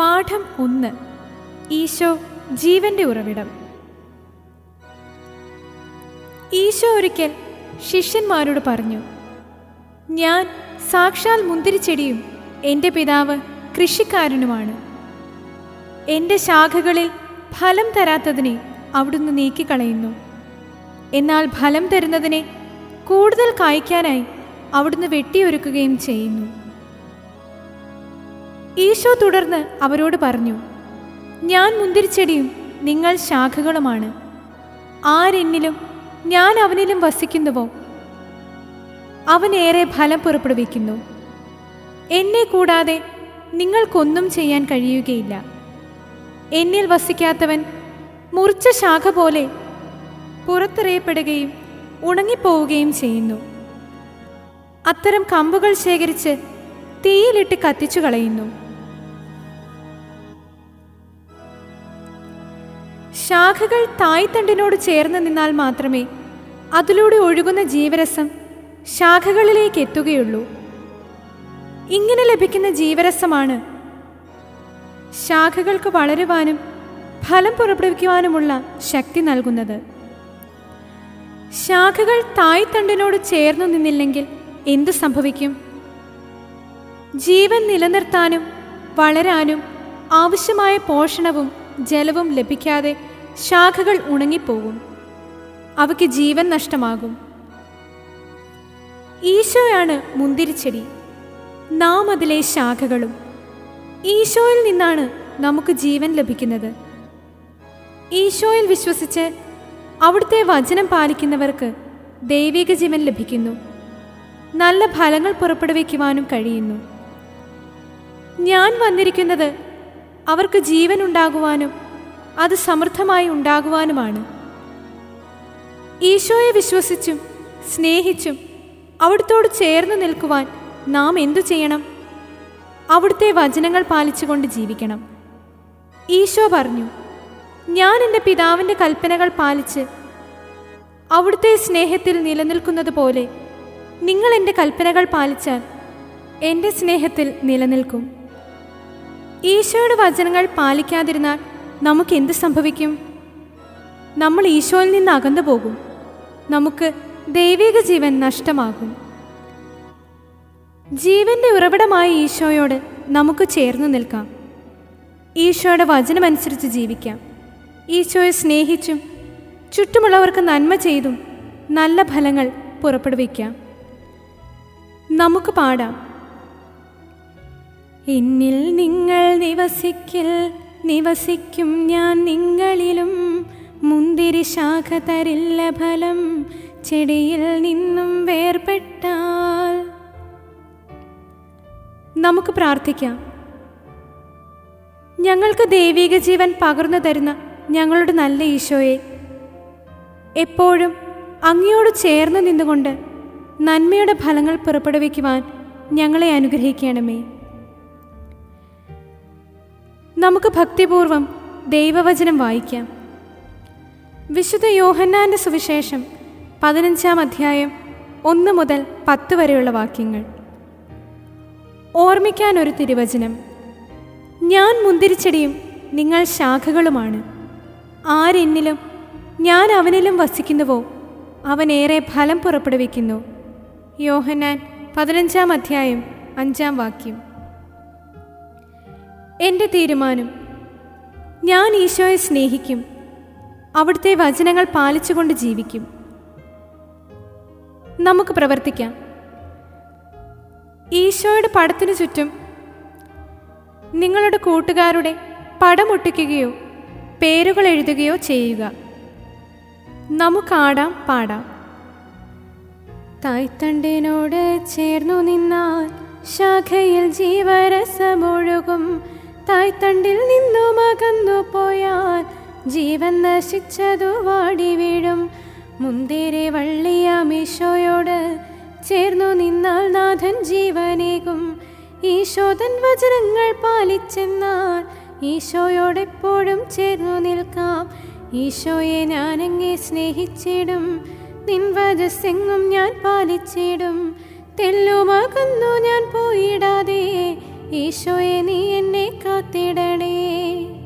പാഠം ഒന്ന് ഈശോ ജീവന്റെ ഉറവിടം ഈശോ ഒരിക്കൽ ശിഷ്യന്മാരോട് പറഞ്ഞു ഞാൻ സാക്ഷാൽ മുന്തിരിച്ചെടിയും എൻ്റെ പിതാവ് കൃഷിക്കാരനുമാണ് എൻ്റെ ശാഖകളിൽ ഫലം തരാത്തതിനെ അവിടുന്ന് നീക്കിക്കളയുന്നു എന്നാൽ ഫലം തരുന്നതിനെ കൂടുതൽ കായ്ക്കാനായി അവിടുന്ന് വെട്ടിയൊരുക്കുകയും ചെയ്യുന്നു ഈശോ തുടർന്ന് അവരോട് പറഞ്ഞു ഞാൻ മുന്തിരിച്ചെടിയും നിങ്ങൾ ശാഖകളുമാണ് ആരെന്നിലും ഞാൻ അവനിലും വസിക്കുന്നുവോ അവനേറെ ഫലം പുറപ്പെടുവിക്കുന്നു എന്നെ കൂടാതെ നിങ്ങൾക്കൊന്നും ചെയ്യാൻ കഴിയുകയില്ല എന്നിൽ വസിക്കാത്തവൻ മുറിച്ച ശാഖ പോലെ പുറത്തെറിയപ്പെടുകയും ഉണങ്ങിപ്പോവുകയും ചെയ്യുന്നു അത്തരം കമ്പുകൾ ശേഖരിച്ച് തീയിലിട്ട് കത്തിച്ചു കളയുന്നു ശാഖകൾ തായ്തണ്ടിനോട് ചേർന്ന് നിന്നാൽ മാത്രമേ അതിലൂടെ ഒഴുകുന്ന ജീവരസം ശാഖകളിലേക്ക് എത്തുകയുള്ളൂ ഇങ്ങനെ ലഭിക്കുന്ന ജീവരസമാണ് ശാഖകൾക്ക് വളരുവാനും ഫലം പുറപ്പെടുവിക്കുവാനുമുള്ള ശക്തി നൽകുന്നത് ശാഖകൾ തായ്തണ്ടിനോട് ചേർന്നു നിന്നില്ലെങ്കിൽ എന്തു സംഭവിക്കും ജീവൻ നിലനിർത്താനും വളരാനും ആവശ്യമായ പോഷണവും ജലവും ലഭിക്കാതെ ശാഖകൾ ഉണങ്ങിപ്പോകും അവയ്ക്ക് ജീവൻ നഷ്ടമാകും ഈശോയാണ് മുന്തിരിച്ചെടി നാം അതിലെ ശാഖകളും ഈശോയിൽ നിന്നാണ് നമുക്ക് ജീവൻ ലഭിക്കുന്നത് ഈശോയിൽ വിശ്വസിച്ച് അവിടുത്തെ വചനം പാലിക്കുന്നവർക്ക് ദൈവിക ജീവൻ ലഭിക്കുന്നു നല്ല ഫലങ്ങൾ പുറപ്പെടുവിക്കുവാനും കഴിയുന്നു ഞാൻ വന്നിരിക്കുന്നത് അവർക്ക് ജീവൻ ഉണ്ടാകുവാനും അത് സമൃദ്ധമായി ഉണ്ടാകുവാനുമാണ് ഈശോയെ വിശ്വസിച്ചും സ്നേഹിച്ചും അവിടുത്തോട് ചേർന്ന് നിൽക്കുവാൻ നാം എന്തു ചെയ്യണം അവിടുത്തെ വചനങ്ങൾ പാലിച്ചുകൊണ്ട് ജീവിക്കണം ഈശോ പറഞ്ഞു ഞാൻ എൻ്റെ പിതാവിൻ്റെ കൽപ്പനകൾ പാലിച്ച് അവിടുത്തെ സ്നേഹത്തിൽ നിലനിൽക്കുന്നത് പോലെ നിങ്ങൾ എൻ്റെ കൽപ്പനകൾ പാലിച്ചാൽ എൻ്റെ സ്നേഹത്തിൽ നിലനിൽക്കും ഈശോയുടെ വചനങ്ങൾ പാലിക്കാതിരുന്നാൽ നമുക്ക് എന്ത് സംഭവിക്കും നമ്മൾ ഈശോയിൽ നിന്ന് അകന്നു പോകും നമുക്ക് ദൈവിക ജീവൻ നഷ്ടമാകും ജീവന്റെ ഉറവിടമായ ഈശോയോട് നമുക്ക് ചേർന്ന് നിൽക്കാം ഈശോയുടെ വചനമനുസരിച്ച് ജീവിക്കാം ഈശോയെ സ്നേഹിച്ചും ചുറ്റുമുള്ളവർക്ക് നന്മ ചെയ്തും നല്ല ഫലങ്ങൾ പുറപ്പെടുവിക്കാം നമുക്ക് പാടാം എന്നിൽ നിങ്ങൾ നിവസിക്കിൽ നിവസിക്കും ഞാൻ നിങ്ങളിലും മുന്തിരി ശാഖ തരില്ല ഫലം ചെടിയിൽ നിന്നും വേർപെട്ടാൽ നമുക്ക് പ്രാർത്ഥിക്കാം ഞങ്ങൾക്ക് ദൈവിക ജീവൻ പകർന്നു തരുന്ന ഞങ്ങളുടെ നല്ല ഈശോയെ എപ്പോഴും അങ്ങയോട് ചേർന്ന് നിന്നുകൊണ്ട് നന്മയുടെ ഫലങ്ങൾ പുറപ്പെടുവിക്കുവാൻ ഞങ്ങളെ അനുഗ്രഹിക്കണമേ നമുക്ക് ഭക്തിപൂർവം ദൈവവചനം വായിക്കാം വിശുദ്ധ യോഹന്നാന്റെ സുവിശേഷം പതിനഞ്ചാം അധ്യായം ഒന്ന് മുതൽ പത്ത് വരെയുള്ള വാക്യങ്ങൾ ഓർമ്മിക്കാൻ ഒരു തിരുവചനം ഞാൻ മുന്തിരിച്ചെടിയും നിങ്ങൾ ശാഖകളുമാണ് ആരെന്നിലും ഞാൻ അവനിലും വസിക്കുന്നുവോ അവനേറെ ഫലം പുറപ്പെടുവിക്കുന്നു യോഹന്നാൻ പതിനഞ്ചാം അധ്യായം അഞ്ചാം വാക്യം എൻ്റെ തീരുമാനം ഞാൻ ഈശോയെ സ്നേഹിക്കും അവിടുത്തെ വചനങ്ങൾ പാലിച്ചുകൊണ്ട് ജീവിക്കും നമുക്ക് പ്രവർത്തിക്കാം ഈശോയുടെ പടത്തിനു ചുറ്റും നിങ്ങളുടെ കൂട്ടുകാരുടെ പടമൊട്ടിക്കുകയോ പേരുകൾ എഴുതുകയോ ചെയ്യുക നമുക്കാടാം പാടാം തായ്തണ്ടിനോട് ചേർന്നു നിന്നാൽ ശാഖയിൽ ജീവരസമൊഴുകും തായ്തണ്ടിൽ നിന്നും അകന്നു പോയാൽ ജീവൻ നശിച്ചതു വാടി വീഴും മുന്തിരി വള്ളിയാമീശോയോട് ചേർന്നു നിന്നാൽ നാഥൻ ജീവനേകും ഈശോതൻ വചനങ്ങൾ പാലിച്ചെന്നാൽ ഈശോയോടെപ്പോഴും ചേർന്നു നിൽക്കാം ഈശോയെ ഞാനങ്ങെ സ്നേഹിച്ചിടും നിൻ വജസ്സെങ്ങും ഞാൻ പാലിച്ചിടും തെല്ലുമകന്നു ഞാൻ പോയിടാതെ ഈശോയെ നീ എന്നെ കാത്തിടണേ